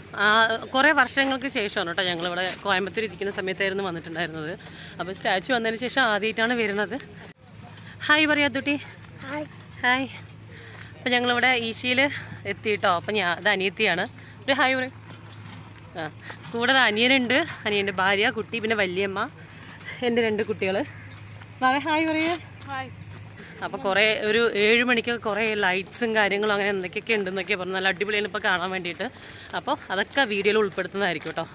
കുറേ വർഷങ്ങൾക്ക് ശേഷമാണ് കേട്ടോ ഞങ്ങളിവിടെ കോയമ്പത്തൂർ ഇരിക്കുന്ന സമയത്തായിരുന്നു വന്നിട്ടുണ്ടായിരുന്നത് അപ്പോൾ സ്റ്റാച്ചു വന്നതിന് ശേഷം ആദ്യമായിട്ടാണ് വരുന്നത് ഹായ് പറയാ തുട്ടി ഹായ് ഹായ് അപ്പം ഞങ്ങളിവിടെ ഈശയിൽ എത്തിയിട്ടോ അപ്പം ഞാൻ അത് അനിയത്തിയാണ് ഒരു ഹായ് പറയും ആ കൂടെ ദാ അനിയനുണ്ട് അനിയൻ്റെ ഭാര്യ കുട്ടി പിന്നെ വല്യമ്മ എൻ്റെ രണ്ട് കുട്ടികൾ വാവേ ഹായ് പറയൂ ഹായ് അപ്പോൾ കുറേ ഒരു ഏഴ് മണിക്ക് കുറേ ലൈറ്റ്സും കാര്യങ്ങളും അങ്ങനെ എന്തൊക്കെയൊക്കെ ഉണ്ടെന്നൊക്കെ പറഞ്ഞു നല്ല അടിപൊളിയാണ് ഇപ്പോൾ കാണാൻ വേണ്ടിയിട്ട് അപ്പോൾ അതൊക്കെ വീഡിയോയിൽ ഉൾപ്പെടുത്തുന്നതായിരിക്കും കേട്ടോ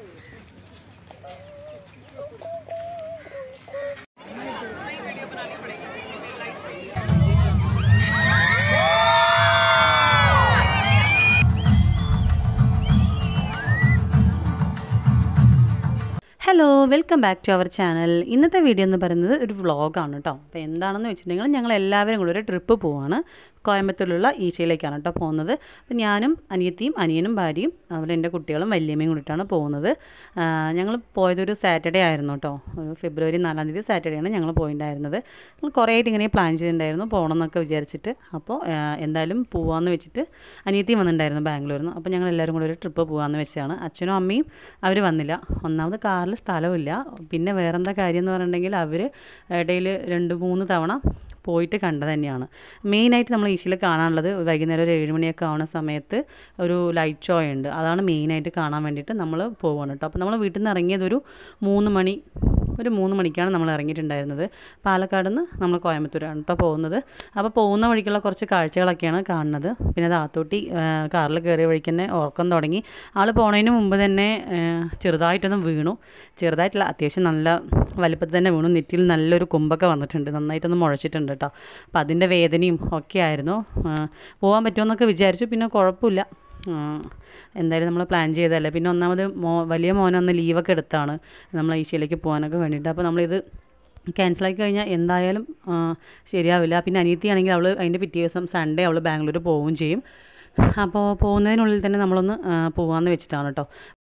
hello welcome back to our channel ഇന്നത്തെ വീഡിയോ എന്ന് പറയുന്നത് ഒരു വ്ളോഗാണ് കേട്ടോ അപ്പോൾ എന്താണെന്ന് വെച്ചിട്ടുണ്ടെങ്കിൽ ഞങ്ങൾ എല്ലാവരും കൂടി ഒരു ട്രിപ്പ് പോവാണ് കോയമ്പത്തൂരിലുള്ള ഈശയിലേക്കാണ് കേട്ടോ പോകുന്നത് അപ്പോൾ ഞാനും അനിയത്തിയും അനിയനും ഭാര്യയും അതുപോലെ എൻ്റെ കുട്ടികളും വല്യമ്മയും കൂടിയിട്ടാണ് പോകുന്നത് ഞങ്ങൾ പോയതൊരു സാറ്റർഡേ ആയിരുന്നു കേട്ടോ ഒരു ഫെബ്രുവരി നാലാം തീയതി സാറ്റർഡേ ആണ് ഞങ്ങൾ പോയിട്ടുണ്ടായിരുന്നത് ഞങ്ങൾ കുറേ ആയിട്ട് ഇങ്ങനെ പ്ലാൻ ചെയ്തിട്ടുണ്ടായിരുന്നു പോകണം എന്നൊക്കെ വിചാരിച്ചിട്ട് അപ്പോൾ ആ, എന്തായാലും പോവാമെന്ന് വെച്ചിട്ട് അനിയത്തിയും വന്നിട്ടുണ്ടായിരുന്നു ബാംഗ്ലൂരിൽ നിന്ന് അപ്പോൾ ഞങ്ങൾ എല്ലാവരും കൂടി ഒരു ട്രിപ്പ് പോകാമെന്ന് വെച്ചാണ് അച്ഛനും അമ്മയും അവർ വന്നില്ല ഒന്നാമത് കാറിൽ സ്ഥലമില്ല പിന്നെ വേറെന്താ കാര്യം എന്ന് പറഞ്ഞിട്ടുണ്ടെങ്കിൽ അവർ ഇടയിൽ രണ്ട് മൂന്ന് തവണ പോയിട്ട് കണ്ടത് തന്നെയാണ് മെയിനായിട്ട് നമ്മൾ ഈശയിൽ കാണാനുള്ളത് വൈകുന്നേരം ഒരു ഏഴ് മണിയൊക്കെ ആവുന്ന സമയത്ത് ഒരു ലൈറ്റ് ഷോ ഉണ്ട് അതാണ് മെയിനായിട്ട് കാണാൻ വേണ്ടിയിട്ട് നമ്മൾ പോവുകയാണ് കേട്ടോ അപ്പോൾ നമ്മൾ വീട്ടിൽ നിന്ന് ഇറങ്ങിയത് ഒരു മൂന്ന് മണി ഒരു മൂന്ന് മണിക്കാണ് നമ്മൾ ഇറങ്ങിയിട്ടുണ്ടായിരുന്നത് പാലക്കാട് നിന്ന് നമ്മൾ കോയമ്പത്തൂരാണ് കേട്ടോ പോകുന്നത് അപ്പോൾ പോകുന്ന വഴിക്കുള്ള കുറച്ച് കാഴ്ചകളൊക്കെയാണ് കാണുന്നത് പിന്നെ അത് ആത്തോട്ടി കാറിൽ കയറിയ വഴിക്ക് തന്നെ ഉറക്കം തുടങ്ങി ആൾ പോണതിന് മുമ്പ് തന്നെ ആ, ചെറുതായിട്ടൊന്ന് വീണു ചെറുതായിട്ടില്ല അത്യാവശ്യം നല്ല വലിപ്പത്തിൽ തന്നെ വീണു നെറ്റിയിൽ നല്ലൊരു കുമ്പൊക്കെ വന്നിട്ടുണ്ട് നന്നായിട്ടൊന്ന് മുഴച്ചിട്ടുണ്ട് കേട്ടോ അപ്പോൾ അതിൻ്റെ വേദനയും ഒക്കെ ആയിരുന്നു ആ, പോകാൻ പറ്റുമെന്നൊക്കെ വിചാരിച്ചു പിന്നെ കുഴപ്പമില്ല ആ, എന്തായാലും നമ്മൾ പ്ലാൻ ചെയ്തതല്ലേ പിന്നെ ഒന്നാമത് മോ വലിയ മോനൊന്ന് ലീവൊക്കെ എടുത്താണ് നമ്മൾ ഈശയിലേക്ക് പോകാനൊക്കെ വേണ്ടിയിട്ട് അപ്പോൾ നമ്മളിത് ക്യാൻസലാക്കി കഴിഞ്ഞാൽ എന്തായാലും ആ, ശരിയാവില്ല പിന്നെ അനിയത്തിയാണെങ്കിൽ അവൾ അതിൻ്റെ പിറ്റേ ദിവസം സൺഡേ അവൾ ബാംഗ്ലൂർ പോവുകയും ചെയ്യും അപ്പോൾ പോകുന്നതിനുള്ളിൽ തന്നെ നമ്മളൊന്ന് ആ, പോവാമെന്ന് വെച്ചിട്ടാണ് കേട്ടോ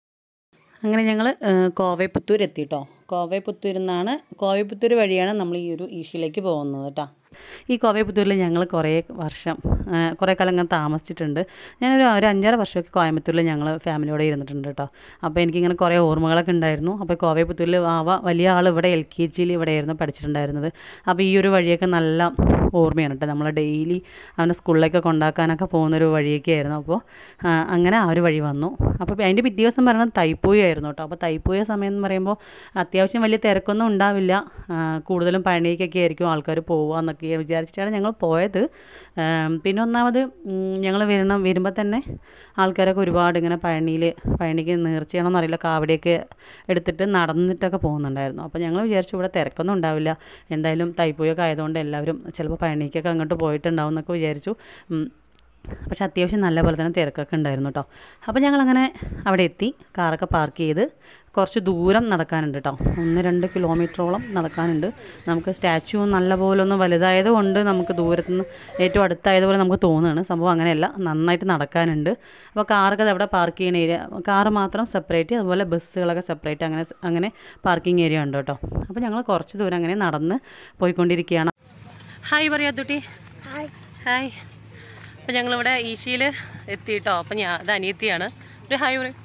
അങ്ങനെ ഞങ്ങൾ കോവൈപ്പുത്തൂർ എത്തി കേട്ടോ കോവൈപ്പുത്തൂരിൽ നിന്നാണ് കോവൈപ്പുത്തൂർ വഴിയാണ് നമ്മൾ ഈ ഒരു ഈശയിലേക്ക് പോകുന്നത് കേട്ടോ ഈ കോവൈപ്പുത്തൂരിൽ ഞങ്ങൾ കുറേ വർഷം ആ, കുറേ കാലം അങ്ങനെ താമസിച്ചിട്ടുണ്ട് ഞാനൊരു ഒരു അഞ്ചാറ് വർഷമൊക്കെ കോയമ്പത്തൂരിൽ ഞങ്ങൾ ഫാമിലിയോടെ ഇരുന്നിട്ടുണ്ട് കേട്ടോ അപ്പോൾ എനിക്കിങ്ങനെ കുറേ ഓർമ്മകളൊക്കെ ഉണ്ടായിരുന്നു അപ്പോൾ കോവൈപ്പുത്തൂരിൽ ആവ വലിയ ആൾ ഇവിടെ എൽ കെ ജിയിൽ ഇവിടെയായിരുന്നു പഠിച്ചിട്ടുണ്ടായിരുന്നത് അപ്പോൾ ഈ ഒരു വഴിയൊക്കെ നല്ല ഓർമ്മയാണ് കേട്ടോ നമ്മൾ ഡെയിലി അവനെ സ്കൂളിലേക്ക് കൊണ്ടാക്കാനൊക്കെ പോകുന്നൊരു വഴിയൊക്കെ ആയിരുന്നു അപ്പോൾ ആ, അങ്ങനെ ആ ഒരു വഴി വന്നു അപ്പോൾ അതിൻ്റെ പിറ്റേ ദിവസം പറയുന്നത് തൈപ്പൂയ ആയിരുന്നു കേട്ടോ അപ്പോൾ തൈപ്പൂയ സമയം എന്ന് പറയുമ്പോൾ അത്യാവശ്യം വലിയ തിരക്കൊന്നും ഉണ്ടാവില്ല ആ, കൂടുതലും പഴനിക്കൊക്കെ ആയിരിക്കും ആൾക്കാർ പോവുക എന്നൊക്കെ വിചാരിച്ചിട്ടാണ് ഞങ്ങൾ പോയത് ആം, പിന്നെ ഒന്നാമത് ഞങ്ങൾ വരണം വരുമ്പോൾ തന്നെ ആൾക്കാരൊക്കെ ഒരുപാട് ഇങ്ങനെ പഴനിയിൽ പഴനിക്ക് നേർച്ചയാണോന്ന് അറിയില്ല കാവടിയൊക്കെ എടുത്തിട്ട് നടന്നിട്ടൊക്കെ പോകുന്നുണ്ടായിരുന്നു അപ്പോൾ ഞങ്ങൾ വിചാരിച്ചു ഇവിടെ തിരക്കൊന്നും ഉണ്ടാവില്ല എന്തായാലും തൈപ്പൂയൊക്കെ ആയതുകൊണ്ട് എല്ലാവരും ചിലപ്പോൾ പഴനിക്കൊക്കെ അങ്ങോട്ട് പോയിട്ടുണ്ടാവും എന്നൊക്കെ വിചാരിച്ചു ഉം. പക്ഷെ അത്യാവശ്യം നല്ല പോലെ തന്നെ തിരക്കൊക്കെ ഉണ്ടായിരുന്നു കേട്ടോ അപ്പോൾ ഞങ്ങളങ്ങനെ അവിടെ എത്തി കാറൊക്കെ പാർക്ക് ചെയ്ത് കുറച്ച് ദൂരം നടക്കാനുണ്ട് കേട്ടോ ഒന്ന് രണ്ട് കിലോമീറ്ററോളം നടക്കാനുണ്ട് നമുക്ക് സ്റ്റാച്ചു നല്ല പോലെ ഒന്ന് വലുതായത് കൊണ്ട് നമുക്ക് ദൂരത്തുനിന്ന് ഏറ്റവും അടുത്തായതുപോലെ നമുക്ക് തോന്നുകയാണ് സംഭവം അങ്ങനെയല്ല നന്നായിട്ട് നടക്കാനുണ്ട് അപ്പോൾ കാറൊക്കെ ദേ അവിടെ പാർക്ക് ചെയ്യുന്ന ഏരിയ കാറ് മാത്രം സെപ്പറേറ്റ് അതുപോലെ ബസ്സുകളൊക്കെ സെപ്പറേറ്റ് അങ്ങനെ അങ്ങനെ പാർക്കിംഗ് ഏരിയ ഉണ്ട് കേട്ടോ അപ്പോൾ ഞങ്ങൾ കുറച്ച് ദൂരം അങ്ങനെ നടന്ന് പോയിക്കൊണ്ടിരിക്കുകയാണ് ഹായ് പറയാ തുട്ടി ഹായ് ഹായ് അപ്പം ഞങ്ങളിവിടെ ഈശയിൽ എത്തിയിട്ടോ അപ്പം ഞാൻ അത് അനിയത്തിയാണ് ഒരു ഹായ് പറയും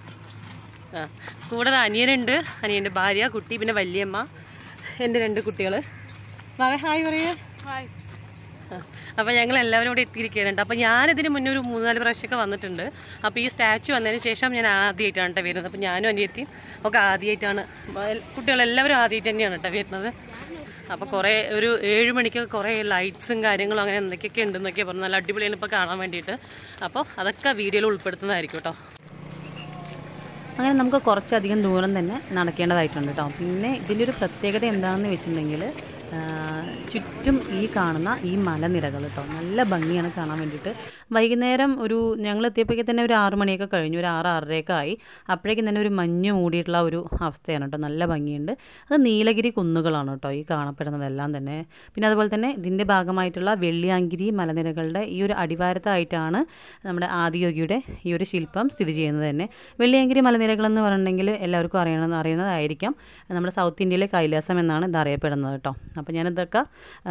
ആ കൂടെ ദാ അനിയനുണ്ട് അനിയൻ്റെ ഭാര്യ കുട്ടി പിന്നെ വല്യമ്മ എൻ്റെ രണ്ട് കുട്ടികൾ വാവേ ഹായ് പറയൂ ഹായ് അപ്പോൾ ഞങ്ങൾ എല്ലാവരും ഇവിടെ എത്തിയിരിക്കുന്നുണ്ട് അപ്പോൾ ഞാനിതിന് മുന്നേ ഒരു മൂന്നാല് പ്രാവശ്യമൊക്കെ വന്നിട്ടുണ്ട് അപ്പോൾ ഈ സ്റ്റാച്ചു വന്നതിന് ശേഷം ഞാൻ ആദ്യമായിട്ടാണ് കേട്ടോ വരുന്നത് അപ്പോൾ ഞാനും അനിയത്തിയും ഒക്കെ ആദ്യമായിട്ടാണ് കുട്ടികളെല്ലാവരും ആദ്യമായിട്ട് തന്നെയാണ് കേട്ടോ വരുന്നത് അപ്പോൾ കുറേ ഒരു ഏഴ് മണിക്ക് കുറേ ലൈറ്റ്സും കാര്യങ്ങളും അങ്ങനെ എന്തൊക്കെയൊക്കെ ഉണ്ടെന്നൊക്കെ പറഞ്ഞു നല്ല അടിപൊളിയാണ് ഇപ്പോൾ കാണാൻ വേണ്ടിയിട്ട് അപ്പോൾ അതൊക്കെ വീഡിയോയിൽ ഉൾപ്പെടുത്തുന്നതായിരിക്കും കേട്ടോ അങ്ങനെ നമുക്ക് കുറച്ചധികം ദൂരം തന്നെ നടക്കേണ്ടതായിട്ടുണ്ട് കേട്ടോ പിന്നെ ഇതിൻ്റെ ഒരു പ്രത്യേകത എന്താണെന്ന് വെച്ചിട്ടുണ്ടെങ്കിൽ ആ, ചുറ്റും ഈ കാണുന്ന ഈ മലനിരകൾ കേട്ടോ നല്ല ഭംഗിയാണ് കാണാൻ വേണ്ടിയിട്ട് വൈകുന്നേരം ഒരു ഞങ്ങൾ എത്തിയപ്പോഴേക്ക് തന്നെ ഒരു ആറ് മണിയൊക്കെ കഴിഞ്ഞു ഒരു ആറ് ആറരയൊക്കെ ആയി അപ്പോഴേക്കും തന്നെ ഒരു മഞ്ഞ് മൂടിയിട്ടുള്ള ഒരു അവസ്ഥയാണ് കേട്ടോ നല്ല ഭംഗിയുണ്ട് അത് നീലഗിരി കുന്നുകളാണ് കേട്ടോ ഈ കാണപ്പെടുന്നതെല്ലാം തന്നെ പിന്നെ അതുപോലെ തന്നെ ഇതിൻ്റെ ഭാഗമായിട്ടുള്ള വെള്ളിയാങ്കിരി മലനിരകളുടെ ഈ ഒരു അടിവാരത്തായിട്ടാണ് നമ്മുടെ ആദിയോഗിയുടെ ഈ ഒരു ശില്പം സ്ഥിതി ചെയ്യുന്നത് തന്നെ വെള്ളിയാങ്കിരി മലനിരകൾ എന്ന് പറഞ്ഞിട്ടുണ്ടെങ്കിൽ എല്ലാവർക്കും അറിയണമെന്ന് അറിയുന്നതായിരിക്കാം നമ്മുടെ സൗത്ത് ഇന്ത്യയിലെ കൈലാസം എന്നാണ് ഇത് അറിയപ്പെടുന്നത് കേട്ടോ അപ്പോൾ ഞാനിതൊക്കെ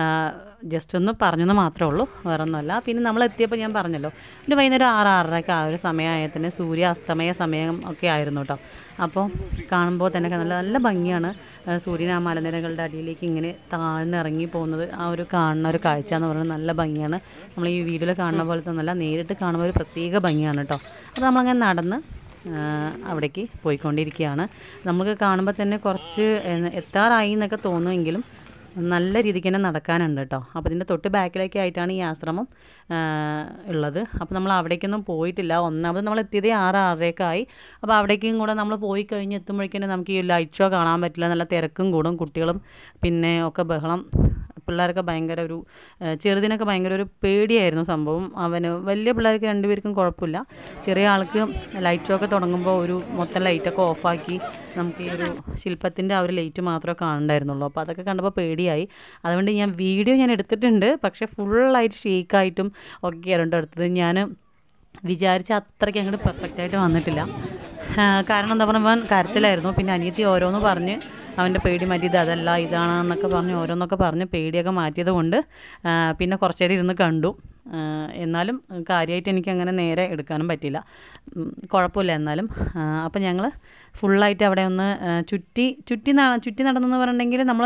ജസ്റ്റ് ഒന്ന് പറഞ്ഞെന്ന് മാത്രമേ ഉള്ളൂ വേറെ ഒന്നുമല്ല പിന്നെ നമ്മൾ എത്തിയപ്പോൾ ഞാൻ പറഞ്ഞല്ലോ പിന്നെ വൈകുന്നേരം ആറ് ആറരയൊക്കെ ആ ഒരു സമയമായ തന്നെ സൂര്യ അസ്തമയ സമയം ഒക്കെ ആയിരുന്നു കേട്ടോ അപ്പോൾ കാണുമ്പോൾ തന്നെ നല്ല നല്ല ഭംഗിയാണ് ആ, സൂര്യൻ ആ മലനിരകളുടെ അടിയിലേക്ക് ഇങ്ങനെ താഴ്ന്നിറങ്ങി പോകുന്നത് ആ ഒരു കാണുന്ന ഒരു കാഴ്ച എന്ന് പറയുന്നത് നല്ല ഭംഗിയാണ് നമ്മൾ ഈ വീഡിയോയിൽ കാണുന്ന പോലെ തന്നെയല്ല നേരിട്ട് കാണുമ്പോൾ ഒരു പ്രത്യേക ഭംഗിയാണ് കേട്ടോ അപ്പോൾ നമ്മളങ്ങനെ നടന്ന് ആ, അവിടേക്ക് പോയിക്കൊണ്ടിരിക്കുകയാണ് നമുക്ക് കാണുമ്പോൾ തന്നെ കുറച്ച് എ- എത്താറായി എന്നൊക്കെ തോന്നുമെങ്കിലും നല്ല രീതിക്ക് തന്നെ നടക്കാനുണ്ട് കേട്ടോ അപ്പോൾ ഇതിൻ്റെ തൊട്ട് ബാക്കിലേക്ക് ആയിട്ടാണ് ഈ ആശ്രമം ആ, ഉള്ളത് അപ്പോൾ നമ്മൾ അവിടേക്കൊന്നും പോയിട്ടില്ല ഒന്നാമത് നമ്മൾ എത്തിയത് ആറ് ആറരയൊക്കെയായി അപ്പോൾ അവിടേക്കും കൂടെ നമ്മൾ പോയി കഴിഞ്ഞ് എത്തുമ്പോഴേക്കും നമുക്ക് ഈ ലൈറ്റ് ഷോ കാണാൻ പറ്റില്ല നല്ല തിരക്കും കൂടും കുട്ടികളും പിന്നെ ഒക്കെ ബഹളം പിള്ളേരൊക്കെ ഭയങ്കര ഒരു ആ, ചെറുതിനൊക്കെ ഭയങ്കര ഒരു പേടിയായിരുന്നു സംഭവം അവന് വലിയ പിള്ളേർക്ക് രണ്ടുപേർക്കും കുഴപ്പമില്ല ചെറിയ ആൾക്ക് ലൈറ്റ് ഷോ ഒക്കെ തുടങ്ങുമ്പോൾ ഒരു മൊത്തം ലൈറ്റൊക്കെ ഓഫാക്കി നമുക്ക് ഈ ഒരു ശില്പത്തിൻ്റെ ആ ഒരു ലൈറ്റ് മാത്രമേ കാണണ്ടായിരുന്നുള്ളൂ അപ്പോൾ അതൊക്കെ കണ്ടപ്പോൾ പേടിയായി അതുകൊണ്ട് ഞാൻ വീഡിയോ ഞാൻ എടുത്തിട്ടുണ്ട് പക്ഷേ ഫുള്ളായിട്ട് ഷേക്കായിട്ടും ഒക്കെയാണ് കേട്ടോ എടുത്തത് ഞാൻ വിചാരിച്ച അത്രയ്ക്ക് അങ്ങോട്ട് പെർഫെക്റ്റ് ആയിട്ട് വന്നിട്ടില്ല ആ, കാരണം എന്താ പറയുക അവൻ കരച്ചിലായിരുന്നു പിന്നെ അനിയത്തി ഓരോന്ന് പറഞ്ഞ് അവൻ്റെ പേടി മാറ്റി ഇത് അതല്ല ഇതാണ് എന്നൊക്കെ പറഞ്ഞ് ഓരോന്നൊക്കെ പറഞ്ഞ് പേടിയൊക്കെ മാറ്റിയത് കൊണ്ട് ആ, പിന്നെ കുറച്ച് നേരം ഇരുന്ന് കണ്ടു ആ, എന്നാലും കാര്യമായിട്ട് എനിക്ക് അങ്ങനെ നേരെ എടുക്കാനും പറ്റില്ല ഉം, കുഴപ്പമില്ല എന്നാലും അപ്പം ഞങ്ങൾ ഫുള്ളായിട്ട് അവിടെ ഒന്ന് ആ, ചുറ്റി ചുറ്റി ന ചുറ്റി നടന്നെന്ന് പറഞ്ഞിട്ടുണ്ടെങ്കിൽ നമ്മൾ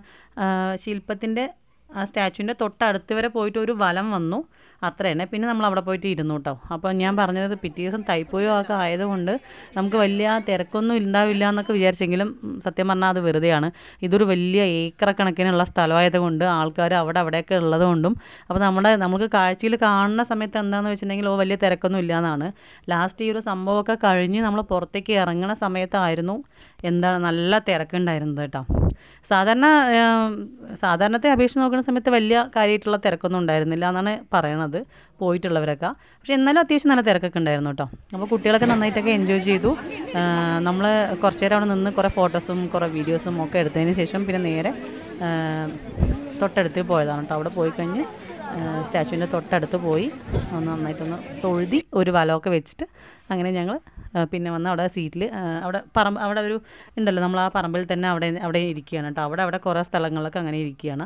ശില്പത്തിൻ്റെ ആ സ്റ്റാച്ചുവിൻ്റെ തൊട്ടടുത്ത് വരെ പോയിട്ട് ഒരു വലം വന്നു അത്ര തന്നെ പിന്നെ നമ്മൾ അവിടെ പോയിട്ട് ഇരുന്നു കേട്ടോ അപ്പോൾ ഞാൻ പറഞ്ഞത് പിറ്റേ ദിവസം തൈപ്പൂരം ഒക്കെ ആയതുകൊണ്ട് നമുക്ക് വലിയ തിരക്കൊന്നും ഉണ്ടാവില്ല എന്നൊക്കെ വിചാരിച്ചെങ്കിലും ഉം, സത്യം പറഞ്ഞാൽ അത് വെറുതെയാണ് ഇതൊരു വലിയ ഏക്കറ കണക്കിനുള്ള സ്ഥലമായതുകൊണ്ട് ആൾക്കാർ അവിടെ അവിടെയൊക്കെ ഉള്ളതുകൊണ്ടും അപ്പോൾ നമ്മുടെ നമുക്ക് കാഴ്ചയിൽ കാണുന്ന സമയത്ത് എന്താണെന്ന് വെച്ചിട്ടുണ്ടെങ്കിൽ ഓ വലിയ തിരക്കൊന്നും ഇല്ല എന്നാണ് ലാസ്റ്റ് ഈ ഒരു സംഭവമൊക്കെ കഴിഞ്ഞ് നമ്മൾ പുറത്തേക്ക് ഇറങ്ങുന്ന സമയത്തായിരുന്നു എന്താണ് നല്ല തിരക്കുണ്ടായിരുന്നത് കേട്ടോ സാധാരണ ഏം, സാധാരണത്തെ അപേക്ഷിച്ച് നോക്കുന്ന സമയത്ത് വലിയ കാര്യമായിട്ടുള്ള തിരക്കൊന്നും ഉണ്ടായിരുന്നില്ല എന്നാണ് പറയണത് പോയിട്ടുള്ളവരൊക്കെ പക്ഷെ എന്നാലും അത്യാവശ്യം നല്ല തിരക്കൊക്കെ ഉണ്ടായിരുന്നു കേട്ടോ അപ്പോൾ കുട്ടികളൊക്കെ നന്നായിട്ടൊക്കെ എൻജോയ് ചെയ്തു നമ്മൾ കുറച്ച് നേരം അവിടെ നിന്ന് കുറേ ഫോട്ടോസും കുറേ വീഡിയോസും ഒക്കെ എടുത്തതിന് ശേഷം പിന്നെ നേരെ ആ, തൊട്ടടുത്ത് പോയതാണ് കേട്ടോ അവിടെ പോയി കഴിഞ്ഞ് സ്റ്റാച്ചുവിൻ്റെ തൊട്ടടുത്ത് പോയി ഒന്ന് നന്നായിട്ടൊന്ന് തൊഴുതി ഒരു വലമൊക്കെ വെച്ചിട്ട് അങ്ങനെ ഞങ്ങൾ പിന്നെ വന്ന് അവിടെ സീറ്റിൽ അവിടെ പറമ്പ് അവിടെ ഒരു ഉണ്ടല്ലോ നമ്മൾ ആ പറമ്പിൽ തന്നെ അവിടെ അവിടെ ഇരിക്കുകയാണ് കേട്ടോ അവിടെ അവിടെ കുറേ സ്ഥലങ്ങളിലൊക്കെ അങ്ങനെ ഇരിക്കുകയാണ്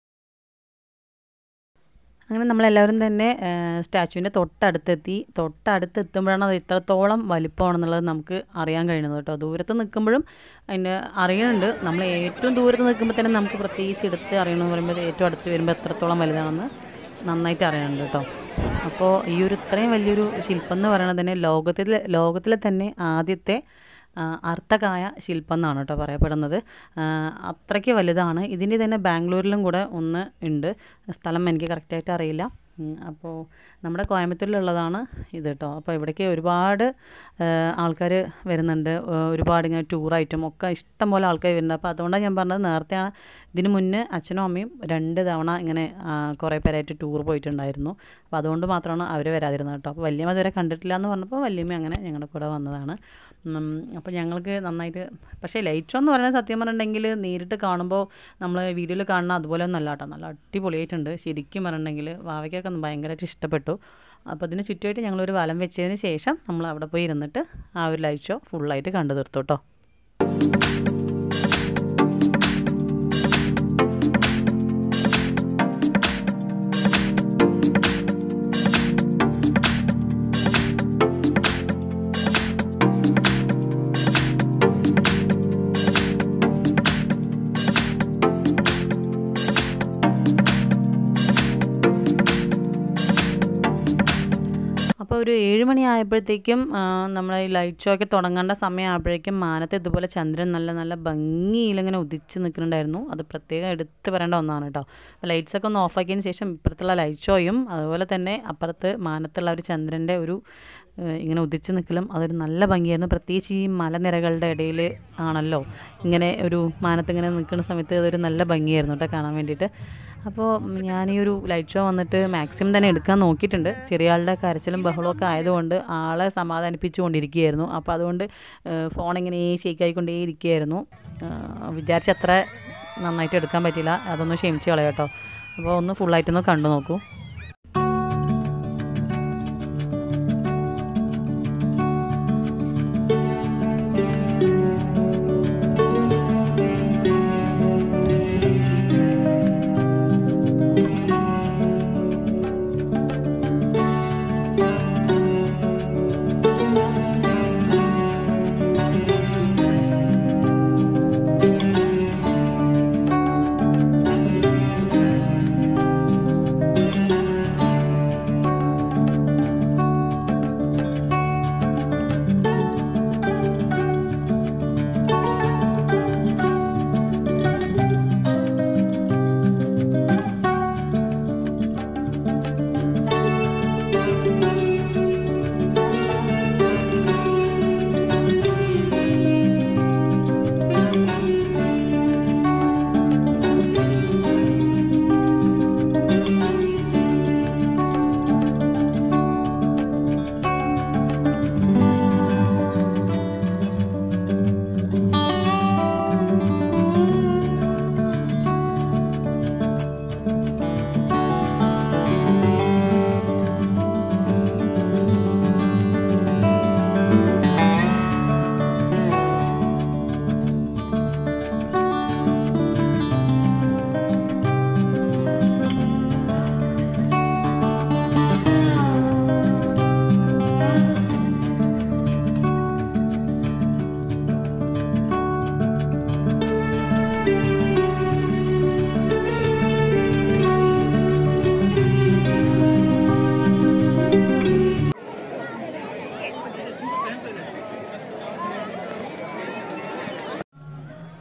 അങ്ങനെ നമ്മളെല്ലാവരും തന്നെ സ്റ്റാച്ചുവിൻ്റെ തൊട്ടടുത്തെത്തി തൊട്ടടുത്ത് എത്തുമ്പോഴാണ് അത് ഇത്രത്തോളം വലിപ്പമാണെന്നുള്ളത് നമുക്ക് അറിയാൻ കഴിയുന്നത് കേട്ടോ ദൂരത്ത് നിൽക്കുമ്പോഴും അതിൻ്റെ അറിയുന്നുണ്ട് നമ്മൾ ഏറ്റവും ദൂരത്ത് നിൽക്കുമ്പോൾ തന്നെ നമുക്ക് പ്രത്യേകിച്ച് എടുത്ത് അറിയണമെന്ന് പറയുമ്പോൾ ഏറ്റവും അടുത്ത് വരുമ്പോൾ എത്രത്തോളം വലുതാണെന്ന് നന്നായിട്ട് അറിയുന്നുണ്ട് കേട്ടോ അപ്പോൾ ഈ ഒരു ഇത്രയും വലിയൊരു ശില്പം എന്ന് പറയുന്നത് തന്നെ ലോകത്തിൽ ലോകത്തിലെ തന്നെ ആദ്യത്തെ ആ, അർത്ഥകായ ശില്പം എന്നാണ് കേട്ടോ പറയപ്പെടുന്നത് ആ, അത്രയ്ക്ക് വലുതാണ് ഇതിൻ്റെ തന്നെ ബാംഗ്ലൂരിലും കൂടെ ഒന്ന് ഉണ്ട് സ്ഥലം എനിക്ക് കറക്റ്റായിട്ട് അറിയില്ല അപ്പോൾ നമ്മുടെ കോയമ്പത്തൂരിലുള്ളതാണ് ഇത് കേട്ടോ അപ്പോൾ ഇവിടേക്ക് ഒരുപാട് ആൾക്കാർ വരുന്നുണ്ട് ആ, ഒരുപാട് ഇങ്ങനെ ടൂറായിട്ടും ഒക്കെ ഇഷ്ടം പോലെ ആൾക്കാർ വരുന്നുണ്ട് അപ്പോൾ അതുകൊണ്ടാണ് ഞാൻ പറഞ്ഞത് നേരത്തെ ആ- ഇതിന് മുന്നേ അച്ഛനും അമ്മയും രണ്ട് തവണ ഇങ്ങനെ ആ, കുറേ പേരായിട്ട് ടൂർ പോയിട്ടുണ്ടായിരുന്നു അപ്പോൾ അതുകൊണ്ട് മാത്രമാണ് അവർ വരാതിരുന്നത് കേട്ടോ അപ്പോൾ വല്യമ്മ ഇതുവരെ കണ്ടിട്ടില്ല എന്ന് പറഞ്ഞപ്പോൾ വല്യമ്മ അങ്ങനെ ഞങ്ങളുടെ കൂടെ വന്നതാണ് ഉം, അപ്പോൾ ഞങ്ങൾക്ക് നന്നായിട്ട് പക്ഷേ ലൈറ്റ് ഷോ എന്ന് പറയുന്നത് സത്യം പറഞ്ഞിട്ടുണ്ടെങ്കിൽ നേരിട്ട് കാണുമ്പോൾ നമ്മൾ വീഡിയോയിൽ കാണുന്ന അതുപോലെ ഒന്നും അല്ല കേട്ടോ നല്ല അടിപൊളിയായിട്ടുണ്ട് ശരിക്കും പറഞ്ഞിട്ടുണ്ടെങ്കിൽ വാവയ്ക്കൊക്കെ ഒന്ന് ഭയങ്കരമായിട്ട് ഇഷ്ടപ്പെട്ടു അപ്പോൾ ഇതിന് ചുറ്റുമായിട്ട് ഞങ്ങളൊരു വലം വെച്ചതിന് ശേഷം നമ്മൾ അവിടെ പോയി ഇരുന്നിട്ട് ആ ഒരു ലൈറ്റ് ഷോ ഫുള്ളായിട്ട് കണ്ടു തീർത്തു കേട്ടോ അപ്പോൾ ഒരു ഏഴ് മണി ആയപ്പോഴത്തേക്കും നമ്മൾ ഈ ലൈറ്റ് ഷോ ഒക്കെ തുടങ്ങേണ്ട സമയം ആയപ്പോഴേക്കും മാനത്ത് ഇതുപോലെ ചന്ദ്രൻ നല്ല നല്ല ഭംഗിയിലിങ്ങനെ ഉദിച്ച് നിൽക്കുന്നുണ്ടായിരുന്നു അത് പ്രത്യേകം എടുത്ത് പറയേണ്ട ഒന്നാണ് കേട്ടോ അപ്പോൾ ലൈറ്റ്സ് ഒക്കെ ഒന്ന് ഓഫാക്കിയതിന് ശേഷം ഇപ്പുറത്തുള്ള ലൈറ്റ് ഷോയും അതുപോലെ തന്നെ അപ്പുറത്ത് മാനത്തുള്ള ഒരു ചന്ദ്രൻ്റെ ഒരു ഏഹ് ഇങ്ങനെ ഉദിച്ച് നിൽക്കലും അതൊരു നല്ല ഭംഗിയായിരുന്നു പ്രത്യേകിച്ച് ഈ മലനിരകളുടെ ഇടയിൽ ആണല്ലോ ഇങ്ങനെ ഒരു മാനത്ത് ഇങ്ങനെ നിൽക്കുന്ന സമയത്ത് അതൊരു നല്ല ഭംഗിയായിരുന്നു കേട്ടോ കാണാൻ വേണ്ടിയിട്ട് അപ്പോൾ ഞാൻ ഈ ഒരു ലൈറ്റ് ഷോ വന്നിട്ട് മാക്സിമം തന്നെ എടുക്കാൻ നോക്കിയിട്ടുണ്ട് ചെറിയ ആളുടെ കരച്ചിലും ബഹളവും ഒക്കെ ആയതുകൊണ്ട് ആളെ സമാധാനിപ്പിച്ചു കൊണ്ടിരിക്കുകയായിരുന്നു അപ്പോൾ അതുകൊണ്ട് ഫോൺ ഇങ്ങനെ ഷേക്ക് ആയിക്കൊണ്ടേ ഇരിക്കുകയായിരുന്നു ഏഹ് വിചാരിച്ച അത്ര നന്നായിട്ട് എടുക്കാൻ പറ്റില്ല അതൊന്ന് ക്ഷമിച്ച് കളയാം കേട്ടോ അപ്പോൾ ഒന്ന് ഫുള്ളായിട്ടൊന്ന് കണ്ടു നോക്കൂ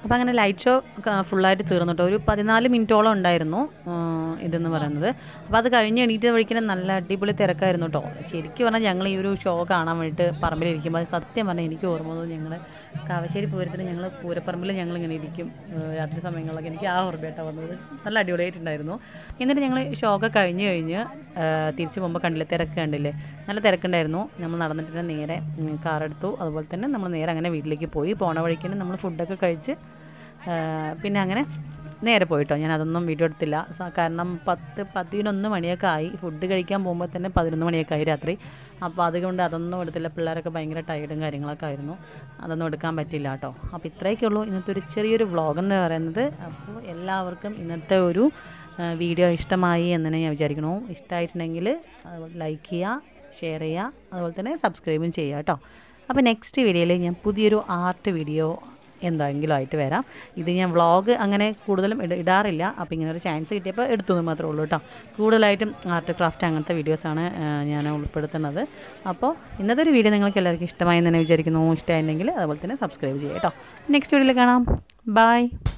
അപ്പോൾ അങ്ങനെ ലൈറ്റ് ഷോ ഫുള്ളായിട്ട് തീർന്നു കേട്ടോ ഒരു പതിനാല് മിനിറ്റോളം ഉണ്ടായിരുന്നു ആ, ഇതെന്ന് പറയുന്നത് അപ്പോൾ അത് കഴിഞ്ഞ് എണീറ്റ് വഴിക്കുന്ന നല്ല അടിപൊളി തിരക്കായിരുന്നു കേട്ടോ ശരിക്കും പറഞ്ഞാൽ ഞങ്ങൾ ഈ ഒരു ഷോ കാണാൻ വേണ്ടിയിട്ട് പറമ്പിലിരിക്കുമ്പോൾ സത്യം പറഞ്ഞാൽ എനിക്ക് ഓർമ്മ വന്നത് ഞങ്ങൾ കാവശ്ശേരി പൂരത്തിന് ഞങ്ങൾ പൂരപ്പറമ്പിൽ ഞങ്ങൾ ഇങ്ങനെ ഇരിക്കും ആ, രാത്രി സമയങ്ങളിലൊക്കെ എനിക്ക് ആ ഓർമ്മയായിട്ടാണ് വന്നത് നല്ല അടിപൊളിയായിട്ടുണ്ടായിരുന്നു എന്നിട്ട് ഞങ്ങൾ ഷോ ഒക്കെ കഴിഞ്ഞ് കഴിഞ്ഞ് ആ, തിരിച്ച് പോകുമ്പോൾ കണ്ടില്ലേ തിരക്ക് കണ്ടില്ലേ നല്ല തിരക്കുണ്ടായിരുന്നു നമ്മൾ നടന്നിട്ട് നേരെ കാർ എടുത്തു അതുപോലെ തന്നെ നമ്മൾ നേരെ അങ്ങനെ വീട്ടിലേക്ക് പോയി പോണ വഴിക്ക് തന്നെ നമ്മൾ ഫുഡൊക്കെ കഴിച്ച് ആ, പിന്നെ അങ്ങനെ നേരെ പോയിട്ടോ ഞാൻ അതൊന്നും വീഡിയോ എടുത്തില്ല സ- കാരണം പത്ത് പതിനൊന്ന് മണിയൊക്കെ ആയി ഫുഡ് കഴിക്കാൻ പോകുമ്പോൾ തന്നെ പതിനൊന്ന് മണിയൊക്കെ ആയി രാത്രി അപ്പോൾ അതുകൊണ്ട് അതൊന്നും എടുത്തില്ല പിള്ളേരൊക്കെ ഭയങ്കര ടയർഡും കാര്യങ്ങളൊക്കെ ആയിരുന്നു അതൊന്നും എടുക്കാൻ പറ്റില്ല കേട്ടോ അപ്പോൾ ഇത്രയൊക്കെ ഉള്ളൂ ഇന്നത്തെ ഒരു ചെറിയൊരു വ്ളോഗ് എന്ന് പറയുന്നത് അപ്പോൾ എല്ലാവർക്കും ഇന്നത്തെ ഒരു ആ, വീഡിയോ ഇഷ്ടമായി എന്ന് തന്നെ ഞാൻ വിചാരിക്കണു ഇഷ്ടമായിട്ടുണ്ടെങ്കിൽ ലൈക്ക് ചെയ്യുക ഷെയർ ചെയ്യുക അതുപോലെ തന്നെ സബ്സ്ക്രൈബും ചെയ്യുക കേട്ടോ അപ്പോൾ നെക്സ്റ്റ് വീഡിയോയിൽ ഞാൻ പുതിയൊരു ആർട്ട് വീഡിയോ എന്തെങ്കിലും ആയിട്ട് വരാം ഇത് ഞാൻ വ്ളോഗ് അങ്ങനെ കൂടുതലും ഇട ഇടാറില്ല അപ്പോൾ ഇങ്ങനെ ഒരു ചാൻസ് കിട്ടിയപ്പോൾ എടുത്തു എന്ന് മാത്രമേ ഉള്ളൂ കേട്ടോ കൂടുതലായിട്ടും ആർട്ട് ക്രാഫ്റ്റ് അങ്ങനത്തെ വീഡിയോസാണ് ഞാൻ ഉൾപ്പെടുത്തുന്നത് അപ്പോൾ ഇന്നത്തെ ഒരു വീഡിയോ നിങ്ങൾക്ക് എല്ലാവർക്കും ഇഷ്ടമായി എന്ന് തന്നെ വിചാരിക്കുന്നു ഇഷ്ടമായിട്ടുണ്ടെങ്കിൽ അതുപോലെ തന്നെ സബ്സ്ക്രൈബ് ചെയ്യുക കേട്ടോ നെക്സ്റ്റ് വീഡിയോയിൽ കാണാം ബൈ